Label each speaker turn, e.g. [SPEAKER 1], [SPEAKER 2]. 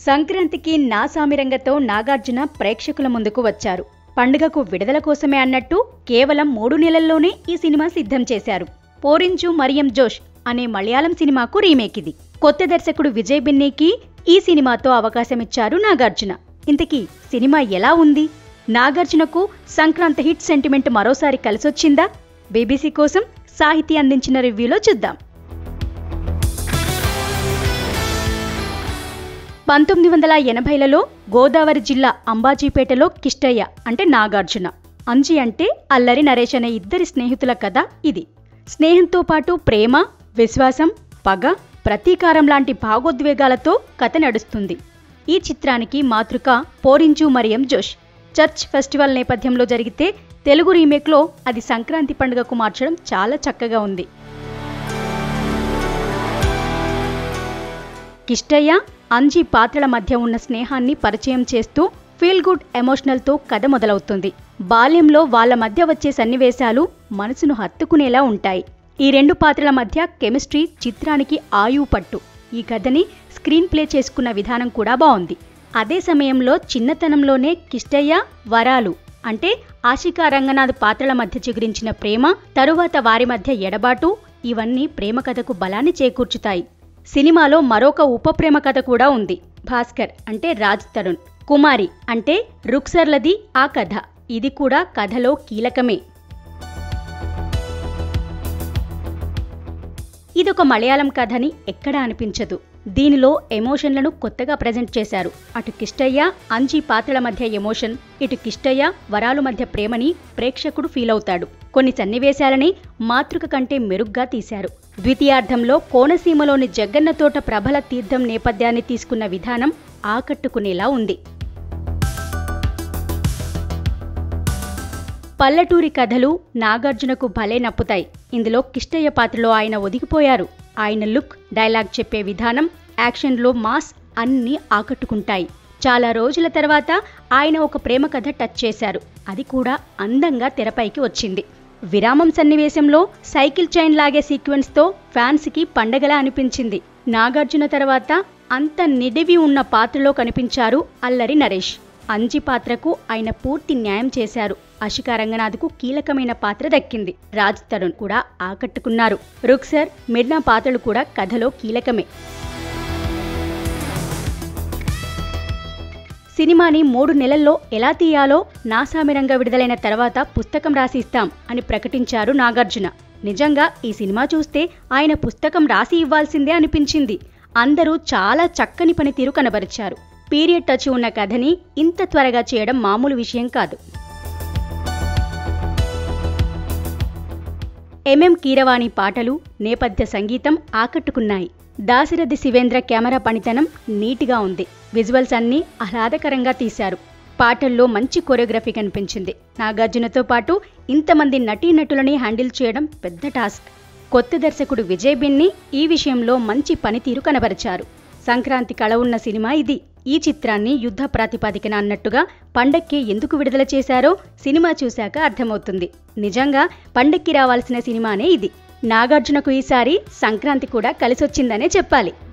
[SPEAKER 1] సంక్రాంతికి నా సామిరంగతో నాగార్జున ప్రేక్షకుల ముందుకు వచ్చారు పండుగకు విడుదల కోసమే అన్నట్టు కేవలం మూడు నెలల్లోనే ఈ సినిమా సిద్ధం చేశారు పోరించు మరియం జోష్ అనే మలయాళం సినిమాకు రీమేక్ ఇది కొత్త దర్శకుడు విజయ్ బిన్నీకి ఈ సినిమాతో అవకాశమిచ్చారు నాగార్జున ఇంతకీ సినిమా ఎలా ఉంది నాగార్జునకు సంక్రాంతి హిట్ సెంటిమెంట్ మరోసారి కలిసొచ్చిందా బీబీసీ కోసం సాహితీ అందించిన రివ్యూలో చూద్దాం పంతొమ్మిది వందల ఎనభైలలో గోదావరి జిల్లా అంబాజీపేటలో కిష్టయ్య అంటే నాగార్జున అంజి అంటే అల్లరి నరేష్ అనే ఇద్దరి స్నేహితుల కథ ఇది స్నేహంతో పాటు ప్రేమ విశ్వాసం పగ ప్రతీకారం లాంటి భావోద్వేగాలతో కథ నడుస్తుంది ఈ చిత్రానికి మాతృక పోరించు మరియం జోష్ చర్చ్ ఫెస్టివల్ నేపథ్యంలో జరిగితే తెలుగు రీమేక్లో అది సంక్రాంతి పండుగకు మార్చడం చాలా చక్కగా ఉంది కిష్టయ్య అంజీ పాత్రల మధ్య ఉన్న స్నేహాన్ని పరిచయం చేస్తూ ఫీల్ గుడ్ ఎమోషనల్తో కథ మొదలవుతుంది బాల్యంలో వాళ్ళ మధ్య వచ్చే సన్నివేశాలు మనసును హత్తుకునేలా ఉంటాయి ఈ రెండు పాత్రల మధ్య కెమిస్ట్రీ చిత్రానికి ఆయువు పట్టు ఈ కథని స్క్రీన్ ప్లే చేసుకున్న విధానం కూడా బాగుంది అదే సమయంలో చిన్నతనంలోనే కిష్టయ్య వరాలు అంటే ఆశికా రంగనాథ్ పాత్రల మధ్య చిగురించిన ప్రేమ తరువాత వారి మధ్య ఎడబాటు ఇవన్నీ ప్రేమ కథకు బలాన్ని చేకూర్చుతాయి సినిమాలో మరొక ఉప ప్రేమ కథ కూడా ఉంది భాస్కర్ అంటే రాజ్ తరుణ్ కుమారి అంటే రుక్సర్లది ఆ కథ ఇది కూడా కథలో కీలకమే ఇదొక మలయాళం కథని ఎక్కడా అనిపించదు దీనిలో ఎమోషన్లను కొత్తగా ప్రజెంట్ చేశారు అటు కిష్టయ్య అంజీ పాత్రల మధ్య ఎమోషన్ ఇటు కిష్టయ్య వరాలు మధ్య ప్రేమని ప్రేక్షకుడు ఫీల్ అవుతాడు కొన్ని సన్నివేశాలని మాతృక కంటే మెరుగ్గా తీశారు ద్వితీయార్థంలో కోనసీమలోని జగ్గన్న తోట ప్రభల తీర్థం నేపథ్యాన్ని తీసుకున్న విధానం ఆకట్టుకునేలా ఉంది పల్లెటూరి కథలు నాగార్జునకు భలే నప్పుతాయి ఇందులో కిష్టయ్య పాత్రలో ఆయన ఒదిగిపోయారు ఆయన లుక్ డైలాగ్ చెప్పే విధానం యాక్షన్లో మాస్ అన్నీ ఆకట్టుకుంటాయి చాలా రోజుల తర్వాత ఆయన ఒక ప్రేమ కథ టచ్ చేశారు అది కూడా అందంగా తెరపైకి వచ్చింది విరామం సన్నివేశంలో సైకిల్ చైన్ లాగే సీక్వెన్స్తో ఫ్యాన్స్కి పండగలా అనిపించింది నాగార్జున తర్వాత అంత నిడివి ఉన్న పాత్రలో కనిపించారు అల్లరి నరేష్ అంజి పాత్రకు ఆయన పూర్తి న్యాయం చేశారు అశికా రంగనాథ్కు కీలకమైన పాత్ర దక్కింది రాజ్ తరుణ్ కూడా ఆకట్టుకున్నారు రుక్సర్ మిర్నా పాత్రలు కూడా కథలో కీలకమే సినిమాని మూడు నెలల్లో ఎలా తీయాలో నాసామిరంగా విడుదలైన తర్వాత పుస్తకం రాసి ఇస్తాం అని ప్రకటించారు నాగార్జున నిజంగా ఈ సినిమా చూస్తే ఆయన పుస్తకం రాసి ఇవ్వాల్సిందే అనిపించింది అందరూ చాలా చక్కని పనితీరు కనబరిచారు పీరియడ్ టచ్ ఉన్న కథని ఇంత త్వరగా చేయడం మామూలు విషయం కాదు ఎంఎం కీరవాణి పాటలు నేపథ్య సంగీతం ఆకట్టుకున్నాయి దాశరథి శివేంద్ర కెమెరా పనితనం నీట్గా ఉంది విజువల్స్ అన్నీ ఆహ్లాదకరంగా తీశారు పాటల్లో మంచి కొరియోగ్రఫీ కనిపించింది నాగార్జునతో పాటు ఇంతమంది నటీనటులని హ్యాండిల్ చేయడం పెద్ద టాస్క్ కొత్త దర్శకుడు విజయ్ బిన్ని ఈ విషయంలో మంచి పనితీరు కనబరిచారు సంక్రాంతి కళ ఉన్న సినిమా ఇది ఈ చిత్రాన్ని యుద్ధ ప్రాతిపాదికన అన్నట్టుగా పండక్కి ఎందుకు విడుదల చేశారో సినిమా చూశాక అర్థమవుతుంది నిజంగా పండక్కి రావాల్సిన సినిమానే ఇది నాగార్జునకు ఈసారి సంక్రాంతి కూడా కలిసొచ్చిందనే చెప్పాలి